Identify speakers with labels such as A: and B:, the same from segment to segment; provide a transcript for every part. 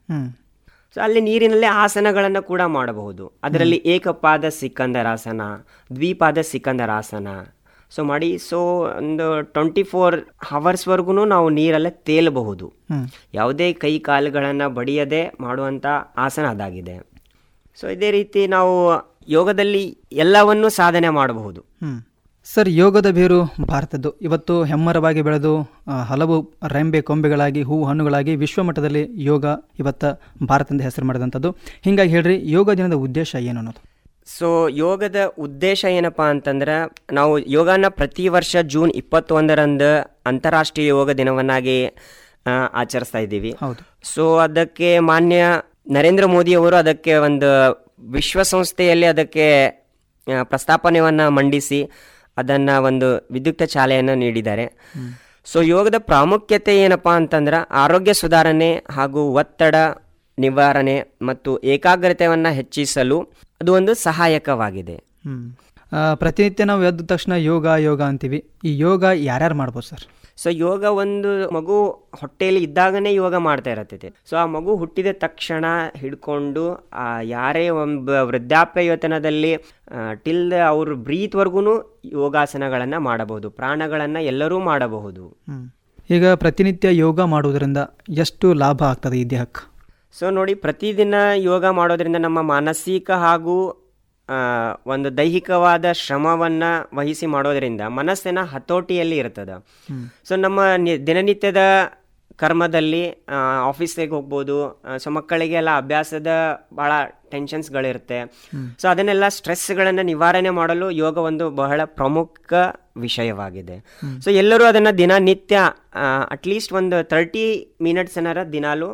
A: ಹ್ಮ್
B: so ಅಲ್ಲಿ ನೀರಿನಲ್ಲಿ ಆಸನಗಳನ್ನು ಕೂಡ ಮಾಡಬಹುದು ಅದರಲ್ಲಿ ಏಕಪಾದ ಸಿಕಂದರಾಸನ ದ್ವಿಪಾದ ಸಿಕಂದರಾಸನ ಸೊ ಮಾಡಿ ಸೊ ಒಂದು ಟ್ವೆಂಟಿ ಫೋರ್ ಹವರ್ಸ್ವರೆಗೂ ನಾವು ನೀರಲ್ಲೇ ತೇಲಬಹುದು
A: ಹ್ಮ್
B: ಯಾವುದೇ ಕೈ ಕಾಲುಗಳನ್ನು ಬಡಿಯದೆ ಮಾಡುವಂಥ ಆಸನ ಅದಾಗಿದೆ ಸೊ ಇದೇ ರೀತಿ ನಾವು ಯೋಗದಲ್ಲಿ ಎಲ್ಲವನ್ನೂ ಸಾಧನೆ ಮಾಡಬಹುದು
A: ಹ್ಮ್ ಸರ್ ಯೋಗದ ಬೇರು ಭಾರತದ್ದು ಇವತ್ತು ಹೆಮ್ಮರವಾಗಿ ಬೆಳೆದು ಆ, ಹಲವು ರೆಂಬೆ ಕೊಂಬೆಗಳಾಗಿ ಹೂವು ಹಣ್ಣುಗಳಾಗಿ ವಿಶ್ವಮಟ್ಟದಲ್ಲಿ ಯೋಗ ಇವತ್ತು ಭಾರತದಿಂದ ಹೆಸರು ಮಾಡಿದಂಥದ್ದು ಹೀಗಾಗಿ ಹೇಳ್ರಿ ಯೋಗ ದಿನದ ಉದ್ದೇಶ ಏನು ಅನ್ನೋದು
B: ಸೊ ಯೋಗದ ಉದ್ದೇಶ ಏನಪ್ಪಾ ಅಂತಂದ್ರೆ ನಾವು ಯೋಗನ ಪ್ರತಿ ವರ್ಷ ಜೂನ್ ಇಪ್ಪತ್ತೊಂದರಂದು ಅಂತಾರಾಷ್ಟ್ರೀಯ ಯೋಗ ದಿನವನ್ನಾಗಿ ಆ, ಆಚರಿಸ್ತಾ ಇದ್ದೀವಿ
A: ಹೌದು
B: ಸೊ ಅದಕ್ಕೆ ಮಾನ್ಯ ನರೇಂದ್ರ ಮೋದಿ ಅವರು ಅದಕ್ಕೆ ಒಂದು ವಿಶ್ವಸಂಸ್ಥೆಯಲ್ಲಿ ಅದಕ್ಕೆ ಆ, ಪ್ರಸ್ತಾಪನೆಯನ್ನು ಮಂಡಿಸಿ ಅದನ್ನು ಒಂದು ವಿದ್ಯುಕ್ತ ಚಾಲೆಯನ್ನು ನೀಡಿದ್ದಾರೆ ಸೊ ಯೋಗದ ಪ್ರಾಮುಖ್ಯತೆ ಏನಪ್ಪಾ ಅಂತಂದ್ರೆ ಆರೋಗ್ಯ ಸುಧಾರಣೆ ಹಾಗೂ ಒತ್ತಡ ನಿವಾರಣೆ ಮತ್ತು ಏಕಾಗ್ರತೆಯನ್ನು ಹೆಚ್ಚಿಸಲು ಅದು ಒಂದು ಸಹಾಯಕವಾಗಿದೆ
A: ಹ್ಮ್ ಆ, ಪ್ರತಿನಿತ್ಯ ನಾವು ಎದ್ದ ತಕ್ಷಣ ಯೋಗ ಯೋಗ ಅಂತೀವಿ ಈ ಯೋಗ ಯಾರ್ಯಾರು ಮಾಡ್ಬೋದು ಸರ್
B: ಸೊ ಯೋಗ ಒಂದು ಮಗು ಹೊಟ್ಟೆಯಲ್ಲಿ ಇದ್ದಾಗನೇ ಯೋಗ ಮಾಡ್ತಾ ಇರತ್ತೈತೆ ಸೊ ಆ ಮಗು ಹುಟ್ಟಿದ ತಕ್ಷಣ ಹಿಡ್ಕೊಂಡು ಆ ಯಾರೇ ಒಂದು ವೃದ್ಧಾಪ್ಯ ವೇತನದಲ್ಲಿ ಟಿಲ್ ಅವ್ರ ಬ್ರೀತ್ವರೆಗೂ ಯೋಗಾಸನಗಳನ್ನು ಮಾಡಬಹುದು ಪ್ರಾಣಗಳನ್ನು ಎಲ್ಲರೂ ಮಾಡಬಹುದು
A: ಹ್ಮ್ ಈಗ ಪ್ರತಿನಿತ್ಯ ಯೋಗ ಮಾಡುವುದರಿಂದ ಎಷ್ಟು ಲಾಭ ಆಗ್ತದೆ ಈ ದೇಹಕ್ಕೆ
B: ಸೊ ನೋಡಿ ಪ್ರತಿದಿನ ಯೋಗ ಮಾಡೋದ್ರಿಂದ ನಮ್ಮ ಮಾನಸಿಕ ಹಾಗೂ ಆ, ಒಂದು ದೈಹಿಕವಾದ ಶ್ರಮವನ್ನ ವಹಿಸಿ ಮಾಡೋದ್ರಿಂದ ಮನಸ್ಸಿನ ಹತೋಟಿಯಲ್ಲಿ ಇರ್ತದೆ ಸೊ ನಮ್ಮ ನಿ- ದಿನನಿತ್ಯದ ಕರ್ಮದಲ್ಲಿ ಆಫೀಸಿಗೆ ಹೋಗ್ಬೋದು ಸೊ ಮಕ್ಕಳಿಗೆಲ್ಲ ಅಭ್ಯಾಸದ ಭಾಳ ಟೆನ್ಷನ್ಸ್ಗಳಿರುತ್ತೆ ಸೊ ಅದನ್ನೆಲ್ಲ ಸ್ಟ್ರೆಸ್ಗಳನ್ನು ನಿವಾರಣೆ ಮಾಡಲು ಯೋಗ ಒಂದು ಬಹಳ ಪ್ರಮುಖ ವಿಷಯವಾಗಿದೆ ಸೊ ಎಲ್ಲರೂ ಅದನ್ನು ದಿನನಿತ್ಯ ಅಟ್ಲೀಸ್ಟ್ ಒಂದು ತರ್ಟಿ ಮಿನಿಟ್ಸ್ ಏನಾರ ದಿನಾಲು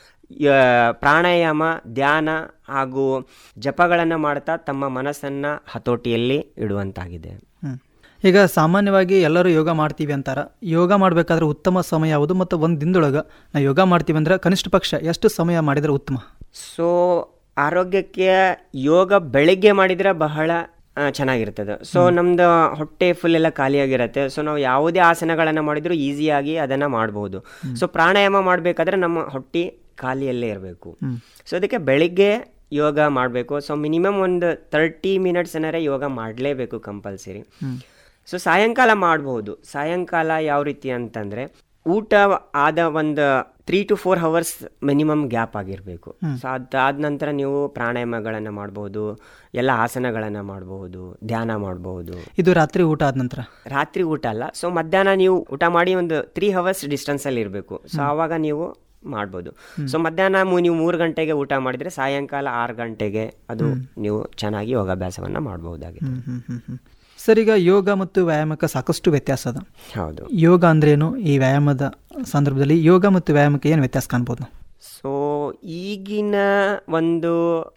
B: ಯ- ಪ್ರಾಣಾಯಾಮ ಧ್ಯಾನ ಹಾಗೂ ಜಪಗಳನ್ನು ಮಾಡ್ತಾ ತಮ್ಮ ಮನಸ್ಸನ್ನು ಹತೋಟಿಯಲ್ಲಿ ಇಡುವಂತಾಗಿದೆ
A: ಹ್ಮ್. ಈಗ ಸಾಮಾನ್ಯವಾಗಿ ಎಲ್ಲರೂ ಯೋಗ ಮಾಡ್ತೀವಿ ಅಂತಾರ ಯೋಗ ಮಾಡಬೇಕಾದ್ರೆ ಉತ್ತಮ ಸಮಯ ಯಾವುದು ಮತ್ತು ಒಂದು ದಿನದೊಳಗೆ ನಾವು ಯೋಗ ಮಾಡ್ತೀವಿ ಅಂದ್ರೆ ಕನಿಷ್ಠ ಪಕ್ಷ ಎಷ್ಟು ಸಮಯ ಮಾಡಿದರೆ ಉತ್ತಮ
B: ಸೊ ಆರೋಗ್ಯಕ್ಕೆ ಯೋಗ ಬೆಳಿಗ್ಗೆ ಮಾಡಿದರೆ ಬಹಳ ಆ, ಚೆನ್ನಾಗಿರ್ತದೆ ಸೊ ನಮ್ದು ಹೊಟ್ಟೆ ಫುಲ್ ಎಲ್ಲ ಖಾಲಿಯಾಗಿರುತ್ತೆ ಸೊ ನಾವು ಯಾವುದೇ ಆಸನಗಳನ್ನು ಮಾಡಿದ್ರು ಈಸಿಯಾಗಿ ಅದನ್ನು ಮಾಡ್ಬೋದು ಸೊ ಪ್ರಾಣಾಯಾಮ ಮಾಡಬೇಕಾದ್ರೆ ನಮ್ಮ ಹೊಟ್ಟೆ ಖಾಲಿಯಲ್ಲೇ ಇರಬೇಕು ಸೊ ಅದಕ್ಕೆ ಬೆಳಿಗ್ಗೆ ಯೋಗ ಮಾಡಬೇಕು ಸೊ ಮಿನಿಮಮ್ ಒಂದು ತರ್ಟಿ ಮಿನಿಟ್ಸ್ ಏನಾರೆ ಯೋಗ ಮಾಡಲೇಬೇಕು ಕಂಪಲ್ಸರಿ ಸೊ ಸಾಯಂಕಾಲ ಮಾಡ್ಬೋದು ಸಾಯಂಕಾಲ ಯಾವ ರೀತಿ ಅಂತಂದರೆ ಊಟ ಆದ ಒಂದು three to four hours minimum gap ಆಗಿರಬೇಕು ಸೊ ಅದಾದ ನಂತರ ನೀವು ಪ್ರಾಣಾಯಾಮಗಳನ್ನು ಮಾಡ್ಬೋದು ಎಲ್ಲ ಆಸನಗಳನ್ನು ಮಾಡಬಹುದು ಧ್ಯಾನ ಮಾಡಬಹುದು
A: ಇದು ರಾತ್ರಿ ಊಟ ಆದ ನಂತರ
B: ರಾತ್ರಿ ಊಟ ಅಲ್ಲ ಸೊ ಮಧ್ಯಾಹ್ನ ನೀವು ಊಟ ಮಾಡಿ ಒಂದು ತ್ರೀ ಅವರ್ಸ್ ಡಿಸ್ಟೆನ್ಸಲ್ಲಿ ಇರಬೇಕು ಸೊ ಆವಾಗ ನೀವು ಮಾಡ್ಬೋದು ಸೊ ಮಧ್ಯಾಹ್ನ ಮೂ- ನೀವು ಮೂರು ಗಂಟೆಗೆ ಊಟ ಮಾಡಿದರೆ ಸಾಯಂಕಾಲ ಆರು ಗಂಟೆಗೆ ಅದು ನೀವು ಚೆನ್ನಾಗಿ ಯೋಗಾಭ್ಯಾಸವನ್ನು ಮಾಡಬಹುದಾಗಿದೆ
A: ಹ್ಮ್, ಹ್ಮ್, ಹ್ಮ್, ಹ್ಮ್. ಸರ್ ಈಗ ಯೋಗ ಮತ್ತು ವ್ಯಾಯಾಮಕ್ಕೆ ಸಾಕಷ್ಟು ವ್ಯತ್ಯಾಸ ಅದ
B: ಹೌದು
A: ಯೋಗ ಅಂದ್ರೇನು ಈ ವ್ಯಾಯಾಮದ ಸಂದರ್ಭದಲ್ಲಿ ಯೋಗ ಮತ್ತು ವ್ಯಾಯಾಮಕ್ಕೆ ಏನು ವ್ಯತ್ಯಾಸ ಕಾಣ್ಬೋದು ನಾವು
B: ಸೊ ಈಗಿನ ಒಂದು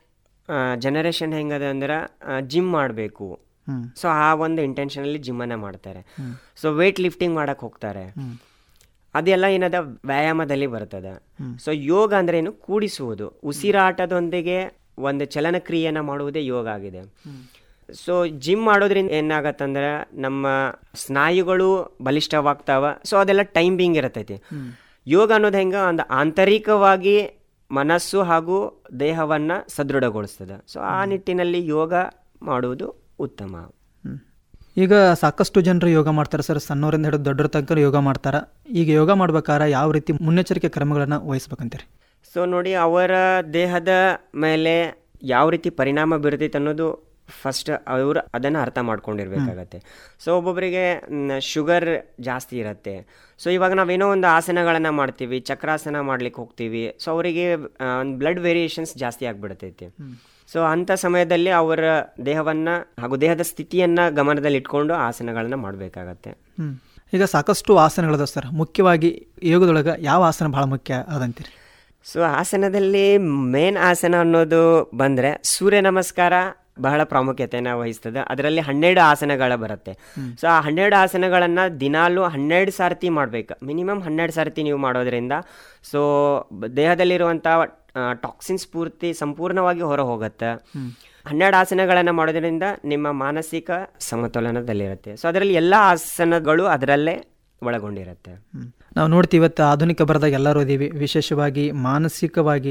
B: ಜನರೇಷನ್ ಹೆಂಗದ ಅಂದ್ರೆ ಜಿಮ್ ಮಾಡಬೇಕು
A: ಹ್ಮ್.
B: ಸೊ ಆ ಒಂದು ಇಂಟೆನ್ಷನಲ್ಲಿ ಜಿಮ್ಮನ್ನು ಮಾಡ್ತಾರೆ ಸೊ ವೇಟ್ ಲಿಫ್ಟಿಂಗ್ ಮಾಡಕ್ಕೆ ಹೋಗ್ತಾರೆ ಅದೆಲ್ಲ ಏನದ ವ್ಯಾಯಾಮದಲ್ಲಿ ಬರ್ತದೆ ಸೊ ಯೋಗ ಅಂದ್ರೆ ಏನು ಕೂಡಿಸುವುದು ಉಸಿರಾಟದೊಂದಿಗೆ ಒಂದು ಚಲನಕ್ರಿಯೆಯನ್ನು ಮಾಡುವುದೇ ಯೋಗ ಆಗಿದೆ ಸೊ ಜಿಮ್ ಮಾಡೋದ್ರಿಂದ ಏನಾಗತ್ತಂದ್ರೆ ನಮ್ಮ ಸ್ನಾಯುಗಳು ಬಲಿಷ್ಠವಾಗ್ತಾವ ಸೊ ಅದೆಲ್ಲ ಟೈಮಿಂಗ್ ಇರತೈತಿ ಯೋಗ ಅನ್ನೋದು ಹೆಂಗ ಒಂದು ಆಂತರಿಕವಾಗಿ ಮನಸ್ಸು ಹಾಗೂ ದೇಹವನ್ನ ಸದೃಢಗೊಳಿಸ್ತದೆ ಸೊ ಆ ನಿಟ್ಟಿನಲ್ಲಿ ಯೋಗ ಮಾಡುವುದು ಉತ್ತಮ
A: ಹ್ಮ್. ಈಗ ಸಾಕಷ್ಟು ಜನರು ಯೋಗ ಮಾಡ್ತಾರೆ ಸರ್ ಸಣ್ಣವರಿಂದ ಹಿಡಿದು ದೊಡ್ಡರ ತನಕ ಯೋಗ ಮಾಡ್ತಾರೆ ಈಗ ಯೋಗ ಮಾಡ್ಬೇಕಾದ್ರೆ ಯಾವ ರೀತಿ ಮುನ್ನೆಚ್ಚರಿಕೆ ಕ್ರಮಗಳನ್ನು ವಹಿಸ್ಬೇಕಂತೀರಿ
B: ಸೊ ನೋಡಿ ಅವರ ದೇಹದ ಮೇಲೆ ಯಾವ ರೀತಿ ಪರಿಣಾಮ ಬೀರ್ತೈತೆ ಅನ್ನೋದು ಫಸ್ಟ್ ಅವರು ಅದನ್ನು ಅರ್ಥ ಮಾಡ್ಕೊಂಡಿರ್ಬೇಕಾಗತ್ತೆ ಸೊ ಒಬ್ಬೊಬ್ಬರಿಗೆ ಶುಗರ್ ಜಾಸ್ತಿ ಇರುತ್ತೆ ಸೊ ಇವಾಗ ನಾವೇನೋ ಒಂದು ಆಸನಗಳನ್ನು ಮಾಡ್ತೀವಿ ಚಕ್ರಾಸನ ಮಾಡ್ಲಿಕ್ಕೆ ಹೋಗ್ತೀವಿ ಸೊ ಅವರಿಗೆ ಬ್ಲಡ್ ವೇರಿಯೇಷನ್ಸ್ ಜಾಸ್ತಿ ಆಗಿಬಿಡ್ತೈತಿ ಸೊ ಅಂಥ ಸಮಯದಲ್ಲಿ ಅವರ ದೇಹವನ್ನು ಹಾಗೂ ದೇಹದ ಸ್ಥಿತಿಯನ್ನು ಗಮನದಲ್ಲಿ ಇಟ್ಕೊಂಡು ಆಸನಗಳನ್ನು ಮಾಡಬೇಕಾಗತ್ತೆ
A: ಹ್ಮ್. ಈಗ ಸಾಕಷ್ಟು ಆಸನಗಳದ ಸರ್ ಮುಖ್ಯವಾಗಿ ಯೋಗದೊಳಗೆ ಯಾವ ಆಸನ ಬಹಳ ಮುಖ್ಯ ಅದಂತೀರಿ
B: ಸೊ ಆಸನದಲ್ಲಿ ಮೇನ್ ಆಸನ ಅನ್ನೋದು ಬಂದರೆ ಸೂರ್ಯ ನಮಸ್ಕಾರ ಬಹಳ ಪ್ರಾಮುಖ್ಯತೆಯನ್ನು ವಹಿಸ್ತದೆ ಅದರಲ್ಲಿ ಹನ್ನೆರಡು ಆಸನಗಳ ಬರುತ್ತೆ ಸೊ ಆ ಹನ್ನೆರಡು ಆಸನಗಳನ್ನು ದಿನಾಲು ಹನ್ನೆರಡು ಸಾರ್ತಿ ಮಾಡ್ಬೇಕು ಮಿನಿಮಮ್ ಹನ್ನೆರಡು ಸಾರ್ತಿ ನೀವು ಮಾಡೋದ್ರಿಂದ ಸೊ ದೇಹದಲ್ಲಿರುವಂಥ ಟಾಕ್ಸಿನ್ಸ್ ಪೂರ್ತಿ ಸಂಪೂರ್ಣವಾಗಿ ಹೊರ ಹೋಗುತ್ತೆ ಹನ್ನೆರಡು ಆಸನಗಳನ್ನು ಮಾಡೋದ್ರಿಂದ ನಿಮ್ಮ ಮಾನಸಿಕ ಸಮತೋಲನದಲ್ಲಿರುತ್ತೆ ಸೊ ಅದರಲ್ಲಿ ಎಲ್ಲ ಆಸನಗಳು ಅದರಲ್ಲೇ ಒಳಗೊಂಡಿರುತ್ತೆ
A: ನಾವು ನೋಡ್ತೀವಿ ಇವತ್ತು ಆಧುನಿಕ ಬರದಾಗ ಎಲ್ಲರೂ ಇದೀವಿ ವಿಶೇಷವಾಗಿ ಮಾನಸಿಕವಾಗಿ